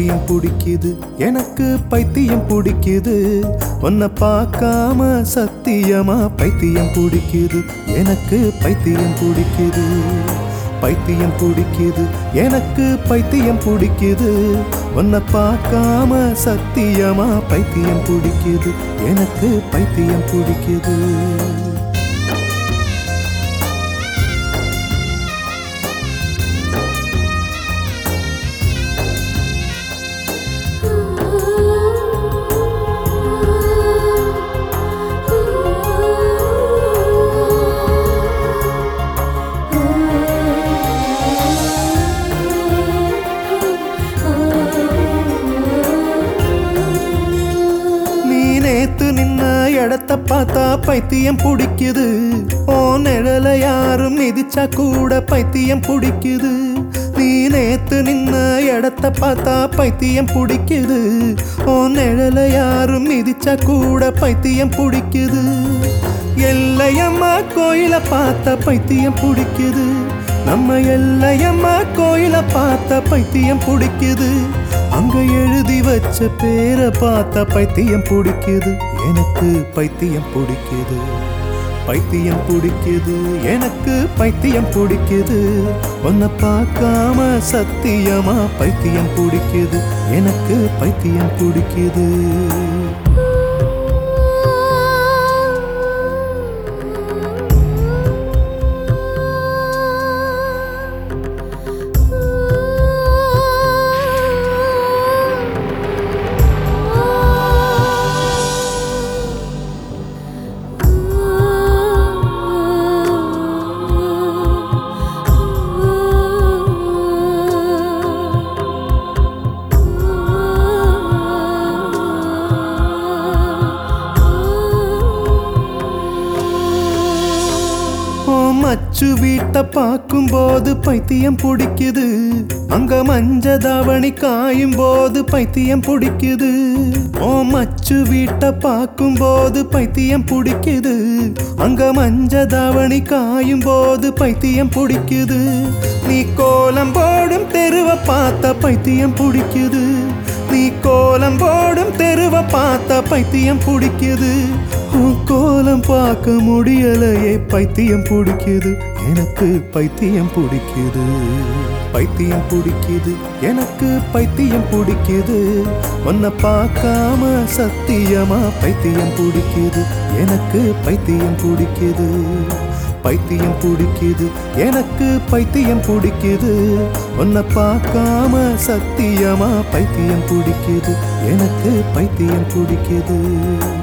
பைத்தியம் பிடிக்குது எனக்கு பைத்தியம் பிடிக்குது உன்னை பார்க்காம சத்தியமா பைத்தியம் பிடிக்குது எனக்கு பைத்தியம் பிடிக்குது பைத்தியம் பிடிக்குது எனக்கு பைத்தியம் பிடிக்குது உன்னை பார்க்காம சத்தியமா பைத்தியம் பிடிக்குது எனக்கு பைத்தியம் பிடிக்குது நீ நேத்து நின்ன இடத்த பார்த்தா பைத்தியம் பிடிக்குது ஓ நிழல யாரும் மிதிச்சா கூட பைத்தியம் பிடிக்குது நீ நேத்து நின்ன இடத்த பார்த்தா பைத்தியம் பிடிக்குது ஓ நிழல யாரும் மிதிச்சா கூட பைத்தியம் பிடிக்குது எல்லையம்மா கோயில பார்த்த பைத்தியம் பிடிக்குது நம்ம எல்லையம்மா கோயில பார்த்த பைத்தியம் பிடிக்குது அங்க எழுதி வச்ச பேரை பார்த்த பைத்தியம் பிடிக்குது எனக்கு பைத்தியம் பிடிக்குது பைத்தியம் பிடிக்குது எனக்கு பைத்தியம் பிடிக்குது உன்னை பார்க்காம சத்தியமா பைத்தியம் பிடிக்குது எனக்கு பைத்தியம் பிடிக்குது ஓ மச்சு வீட்டை பார்க்கும்போது பைத்தியம் பிடிக்குது அங்க மஞ்ச தாவணி காயும் போது பைத்தியம் பிடிக்குது ஓ மச்சு வீட்டை பார்க்கும்போது பைத்தியம் பிடிக்குது அங்க மஞ்ச தாவணி காயும் போது பைத்தியம் பிடிக்குது நீ கோலம் போடும் தெருவை பார்த்த பைத்தியம் பிடிக்குது நீ கோலம் போடும் தெருவை பார்த்த பைத்தியம் பிடிக்குது உன் கோலம் பார்க்க முடியலையே பைத்தியம் பிடிக்குது எனக்கு பைத்தியம் பிடிக்குது பைத்தியம் பிடிக்குது எனக்கு பைத்தியம் பிடிக்குது உன்னை பார்க்காம சத்தியமா பைத்தியம் பிடிக்குது எனக்கு பைத்தியம் பிடிக்குது பைத்தியம் பிடிக்குது எனக்கு பைத்தியம் பிடிக்குது உன்னை பார்க்காம சத்தியமா பைத்தியம் பிடிக்குது எனக்கு பைத்தியம் பிடிக்குது